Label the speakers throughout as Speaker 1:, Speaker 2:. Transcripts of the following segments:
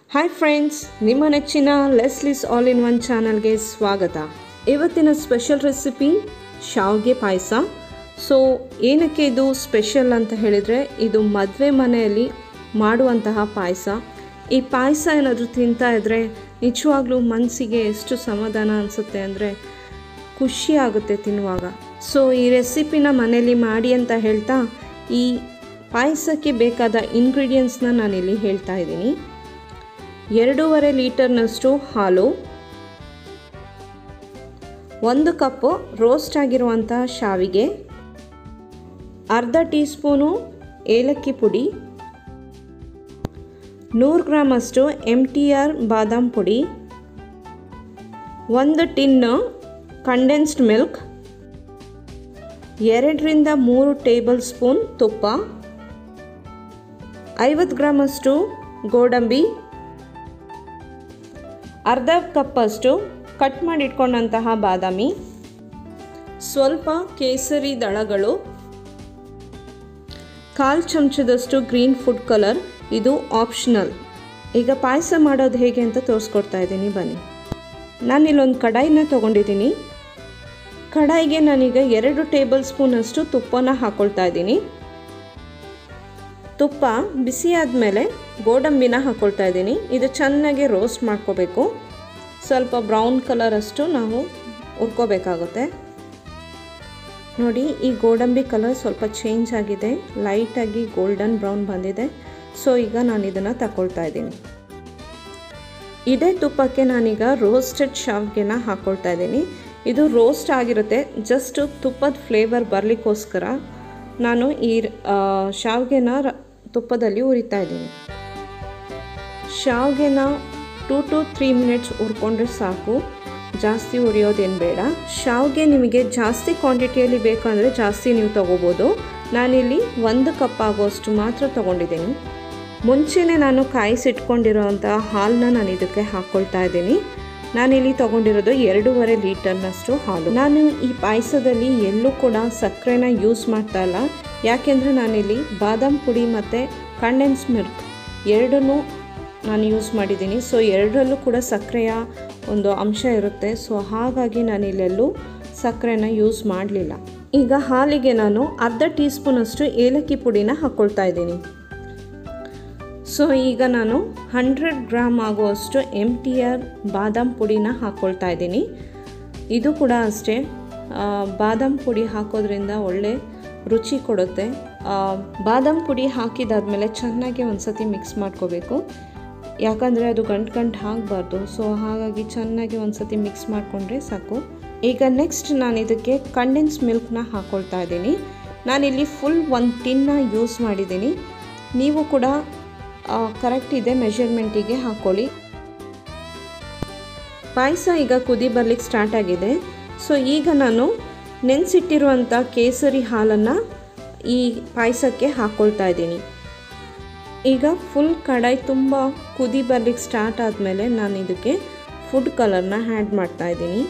Speaker 1: hi friends ನಿಮ್ಮ ನೆಚ್ಚಿನ ಲೆಸ್ಲಿಸ್ all in one ಚಾನಲ್ಗೆ ಸ್ವಾಗತ ಇವತ್ತಿನ ಸ್ಪೆಷಲ್ ರೆಸಿಪಿ ಶಾವಿಗೆ ಪಾಯಸ ಸೊ ಏನಕ್ಕೆ ಇದು ಸ್ಪೆಷಲ್ ಅಂತ ಹೇಳಿದರೆ ಇದು ಮದುವೆ ಮನೆಯಲ್ಲಿ ಮಾಡುವಂತಹ ಪಾಯಸ ಈ ಪಾಯಸ ಏನಾದರೂ ತಿಂತಾ ಇದ್ದರೆ ನಿಜವಾಗ್ಲೂ ಮನಸ್ಸಿಗೆ ಎಷ್ಟು ಸಮಾಧಾನ ಅನಿಸುತ್ತೆ ಅಂದರೆ ಖುಷಿ ಆಗುತ್ತೆ ತಿನ್ನುವಾಗ ಸೊ ಈ ರೆಸಿಪಿನ ಮನೇಲಿ ಮಾಡಿ ಅಂತ ಹೇಳ್ತಾ ಈ ಪಾಯಸಕ್ಕೆ ಬೇಕಾದ ಇಂಗ್ರೀಡಿಯೆಂಟ್ಸ್ನ ನಾನಿಲ್ಲಿ ಹೇಳ್ತಾ ಇದ್ದೀನಿ ಎರಡೂವರೆ ಲೀಟರ್ನಷ್ಟು ಹಾಲು ಒಂದು ಕಪ್ಪು ರೋಸ್ಟ್ ಆಗಿರುವಂಥ ಶಾವಿಗೆ ಅರ್ಧ ಟೀ ಸ್ಪೂನು ಏಲಕ್ಕಿ ಪುಡಿ ನೂರು ಗ್ರಾಮಷ್ಟು ಎಮ್ ಟಿ ಆರ್ ಬಾದಾಮ್ ಪುಡಿ ಒಂದು ಟಿನ್ನು ಕಂಡೆನ್ಸ್ಡ್ ಮಿಲ್ಕ್ ಎರಡರಿಂದ ಮೂರು ಟೇಬಲ್ ಸ್ಪೂನ್ ತುಪ್ಪ ಐವತ್ತು ಗ್ರಾಮಷ್ಟು ಗೋಡಂಬಿ ಅರ್ಧ ಕಪ್ಪಷ್ಟು ಕಟ್ ಮಾಡಿ ಇಟ್ಕೊಂಡಂತಹ ಬಾದಾಮಿ ಸ್ವಲ್ಪ ಕೇಸರಿ ದಳಗಳು ಕಾಲು ಚಮಚದಷ್ಟು ಗ್ರೀನ್ ಫುಡ್ ಕಲರ್ ಇದು ಆಪ್ಷನಲ್ ಈಗ ಪಾಯಸ ಮಾಡೋದು ಹೇಗೆ ಅಂತ ತೋರಿಸ್ಕೊಡ್ತಾ ಇದ್ದೀನಿ ಬನ್ನಿ ನಾನಿಲ್ಲೊಂದು ಕಡಾಯಿನ ತೊಗೊಂಡಿದ್ದೀನಿ ಕಡಾಯಿಗೆ ನಾನೀಗ ಎರಡು ಟೇಬಲ್ ಸ್ಪೂನಷ್ಟು ತುಪ್ಪನ ಹಾಕ್ಕೊಳ್ತಾ ಇದ್ದೀನಿ ತುಪ್ಪ ಬಿಸಿ ಆದಮೇಲೆ ಗೋಡಂಬಿನ ಹಾಕ್ಕೊಳ್ತಾ ಇದ್ದೀನಿ ಇದು ಚೆನ್ನಾಗಿ ರೋಸ್ಟ್ ಮಾಡ್ಕೋಬೇಕು ಸ್ವಲ್ಪ ಬ್ರೌನ್ ಕಲರಷ್ಟು ನಾವು ಹುರ್ಕೋಬೇಕಾಗುತ್ತೆ ನೋಡಿ ಈ ಗೋಡಂಬಿ ಕಲರ್ ಸ್ವಲ್ಪ ಚೇಂಜ್ ಆಗಿದೆ ಲೈಟಾಗಿ ಗೋಲ್ಡನ್ ಬ್ರೌನ್ ಬಂದಿದೆ ಸೊ ಈಗ ನಾನು ಇದನ್ನು ತಗೊಳ್ತಾ ಇದ್ದೀನಿ ಇದೇ ತುಪ್ಪಕ್ಕೆ ನಾನೀಗ ರೋಸ್ಟೆಡ್ ಶಾವಿಗೆನ ಹಾಕ್ಕೊಳ್ತಾ ಇದ್ದೀನಿ ಇದು ರೋಸ್ಟ್ ಆಗಿರುತ್ತೆ ಜಸ್ಟ್ ತುಪ್ಪದ ಫ್ಲೇವರ್ ಬರಲಿಕ್ಕೋಸ್ಕರ ನಾನು ಈ ಶಾವಿಗೆನ ತುಪ್ಪದಲ್ಲಿ ಹುರಿತಾ ಇದ್ದೀನಿ ಶಾವಿಗೆನ ಟೂ ಟು ತ್ರೀ ಮಿನಿಟ್ಸ್ ಹುರ್ಕೊಂಡ್ರೆ ಸಾಕು ಜಾಸ್ತಿ ಹುರಿಯೋದೇನು ಬೇಡ ಶಾವಿಗೆ ನಿಮಗೆ ಜಾಸ್ತಿ ಕ್ವಾಂಟಿಟಿಯಲ್ಲಿ ಬೇಕಂದರೆ ಜಾಸ್ತಿ ನೀವು ತೊಗೋಬೋದು ನಾನಿಲ್ಲಿ ಒಂದು ಕಪ್ ಆಗೋಷ್ಟು ಮಾತ್ರ ತೊಗೊಂಡಿದ್ದೀನಿ ಮುಂಚೆನೇ ನಾನು ಕಾಯಿಸಿಟ್ಕೊಂಡಿರೋವಂಥ ಹಾಲನ್ನ ನಾನು ಇದಕ್ಕೆ ಹಾಕ್ಕೊಳ್ತಾ ಇದ್ದೀನಿ ನಾನಿಲ್ಲಿ ತೊಗೊಂಡಿರೋದು ಎರಡೂವರೆ ಲೀಟರ್ನಷ್ಟು ಹಾಲು ನಾನು ಈ ಪಾಯಸದಲ್ಲಿ ಎಲ್ಲೂ ಕೂಡ ಸಕ್ಕರೆನ ಯೂಸ್ ಮಾಡ್ತಾ ಇಲ್ಲ ಯಾಕೆಂದರೆ ನಾನಿಲ್ಲಿ ಬಾದಾಮ್ ಪುಡಿ ಮತ್ತು ಕಂಡೆನ್ಸ್ ಮಿಲ್ಕ್ ಎರಡನ್ನೂ ನಾನು ಯೂಸ್ ಮಾಡಿದ್ದೀನಿ ಸೊ ಎರಡರಲ್ಲೂ ಕೂಡ ಸಕ್ಕರೆಯ ಒಂದು ಅಂಶ ಇರುತ್ತೆ ಸೊ ಹಾಗಾಗಿ ನಾನು ಇಲ್ಲೆಲ್ಲೂ ಸಕ್ಕರೆನ ಯೂಸ್ ಮಾಡಲಿಲ್ಲ ಈಗ ಹಾಲಿಗೆ ನಾನು ಅರ್ಧ ಟೀ ಸ್ಪೂನಷ್ಟು ಏಲಕ್ಕಿ ಪುಡಿನ ಹಾಕ್ಕೊಳ್ತಾ ಇದ್ದೀನಿ ಸೊ ಈಗ ನಾನು ಹಂಡ್ರೆಡ್ ಗ್ರಾಮ್ ಆಗುವಷ್ಟು ಎಮ್ ಟಿ ಆರ್ ಬಾದಾಮ್ ಪುಡಿನ ಹಾಕ್ಕೊಳ್ತಾ ಇದ್ದೀನಿ ಇದು ಕೂಡ ಅಷ್ಟೇ ಬಾದಾಮ್ ಪುಡಿ ಹಾಕೋದ್ರಿಂದ ಒಳ್ಳೆ ರುಚಿ ಕೊಡುತ್ತೆ ಬಾದಾಮ್ ಪುಡಿ ಹಾಕಿದಾದ್ಮೇಲೆ ಚೆನ್ನಾಗಿ ಒಂದು ಸತಿ ಮಿಕ್ಸ್ ಮಾಡ್ಕೋಬೇಕು ಯಾಕಂದರೆ ಅದು ಗಂಟು ಗಂಟು ಹಾಕಬಾರ್ದು ಸೊ ಹಾಗಾಗಿ ಚೆನ್ನಾಗಿ ಒಂದು ಸತಿ ಮಿಕ್ಸ್ ಮಾಡಿಕೊಂಡ್ರೆ ಸಾಕು ಈಗ ನೆಕ್ಸ್ಟ್ ನಾನು ಇದಕ್ಕೆ ಕಂಡೆನ್ಸ್ ಮಿಲ್ಕ್ನ ಹಾಕ್ಕೊಳ್ತಾ ಇದ್ದೀನಿ ನಾನಿಲ್ಲಿ ಫುಲ್ ಒಂದು ಟಿನ್ನ ಯೂಸ್ ಮಾಡಿದ್ದೀನಿ ನೀವು ಕೂಡ ಕರೆಕ್ಟ್ ಇದೆ ಮೆಷರ್ಮೆಂಟಿಗೆ ಹಾಕ್ಕೊಳ್ಳಿ ಪಾಯಸ ಈಗ ಕುದಿ ಬರ್ಲಿಕ್ಕೆ ಸ್ಟಾರ್ಟ್ ಆಗಿದೆ ಸೊ ಈಗ ನಾನು ನೆನೆಸಿಟ್ಟಿರುವಂಥ ಕೇಸರಿ ಹಾಲನ್ನು ಈ ಪಾಯಸಕ್ಕೆ ಹಾಕ್ಕೊಳ್ತಾ ಇದ್ದೀನಿ ಈಗ ಫುಲ್ ಕಡಾಯಿ ತುಂಬ ಕುದಿ ಬರ್ಲಿಕ್ಕೆ ಸ್ಟಾರ್ಟ್ ಆದಮೇಲೆ ನಾನು ಇದಕ್ಕೆ ಫುಡ್ ಕಲರ್ನ ಆ್ಯಡ್ ಮಾಡ್ತಾ ಇದ್ದೀನಿ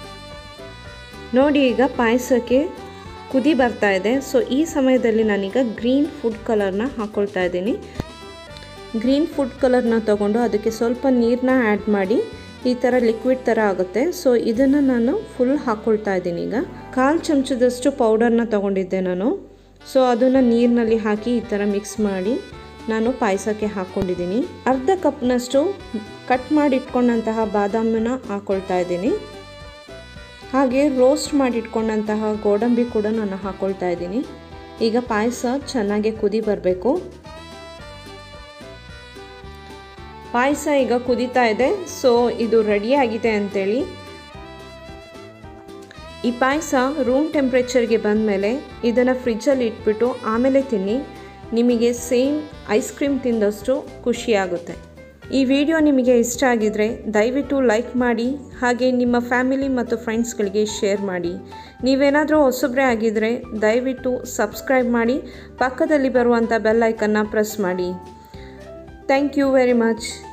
Speaker 1: ನೋಡಿ ಈಗ ಪಾಯಸಕ್ಕೆ ಕುದಿ ಬರ್ತಾ ಇದೆ ಸೊ ಈ ಸಮಯದಲ್ಲಿ ನಾನೀಗ ಗ್ರೀನ್ ಫುಡ್ ಕಲರ್ನ ಹಾಕ್ಕೊಳ್ತಾ ಇದ್ದೀನಿ ಗ್ರೀನ್ ಫುಡ್ ಕಲರ್ನ ತೊಗೊಂಡು ಅದಕ್ಕೆ ಸ್ವಲ್ಪ ನೀರನ್ನ ಆ್ಯಡ್ ಮಾಡಿ ಈ ಥರ ಲಿಕ್ವಿಡ್ ಥರ ಆಗುತ್ತೆ ಸೊ ಇದನ್ನು ನಾನು ಫುಲ್ ಹಾಕ್ಕೊಳ್ತಾ ಇದ್ದೀನಿ ಈಗ ಕಾಲು ಚಮಚದಷ್ಟು ಪೌಡರ್ನ ತೊಗೊಂಡಿದ್ದೆ ನಾನು ಸೊ ಅದನ್ನು ನೀರಿನಲ್ಲಿ ಹಾಕಿ ಈ ಥರ ಮಿಕ್ಸ್ ಮಾಡಿ ನಾನು ಪಾಯಸಕ್ಕೆ ಹಾಕ್ಕೊಂಡಿದ್ದೀನಿ ಅರ್ಧ ಕಪ್ನಷ್ಟು ಕಟ್ ಮಾಡಿ ಇಟ್ಕೊಂಡಂತಹ ಬಾದಾಮನ್ನ ಹಾಕ್ಕೊಳ್ತಾ ಇದ್ದೀನಿ ಹಾಗೆ ರೋಸ್ಟ್ ಮಾಡಿ ಇಟ್ಕೊಂಡಂತಹ ಗೋಡಂಬಿ ಕೂಡ ನಾನು ಹಾಕ್ಕೊಳ್ತಾ ಇದ್ದೀನಿ ಈಗ ಪಾಯಸ ಚೆನ್ನಾಗಿ ಕುದಿ ಬರಬೇಕು ಪಾಯಸ ಈಗ ಕುದೀತಾ ಇದೆ ಸೊ ಇದು ರೆಡಿ ಆಗಿದೆ ಅಂತೇಳಿ ಈ ಪಾಯಸ ರೂಮ್ ಟೆಂಪ್ರೇಚರ್ಗೆ ಬಂದಮೇಲೆ ಇದನ್ನು ಫ್ರಿಜ್ಜಲ್ಲಿ ಇಟ್ಬಿಟ್ಟು ಆಮೇಲೆ ತಿನ್ನಿ ನಿಮಗೆ ಸೇಮ್ ಐಸ್ ಕ್ರೀಮ್ ತಿಂದಷ್ಟು ಖುಷಿಯಾಗುತ್ತೆ ಈ ವಿಡಿಯೋ ನಿಮಗೆ ಇಷ್ಟ ಆಗಿದರೆ ದಯವಿಟ್ಟು ಲೈಕ್ ಮಾಡಿ ಹಾಗೆ ನಿಮ್ಮ ಫ್ಯಾಮಿಲಿ ಮತ್ತು ಫ್ರೆಂಡ್ಸ್ಗಳಿಗೆ ಶೇರ್ ಮಾಡಿ ನೀವೇನಾದರೂ ಹೊಸಬ್ರೆ ಆಗಿದ್ದರೆ ದಯವಿಟ್ಟು ಸಬ್ಸ್ಕ್ರೈಬ್ ಮಾಡಿ ಪಕ್ಕದಲ್ಲಿ ಬರುವಂಥ ಬೆಲ್ ಐಕನ್ನ ಪ್ರೆಸ್ ಮಾಡಿ ಥ್ಯಾಂಕ್ ಯು ವೆರಿ ಮಚ್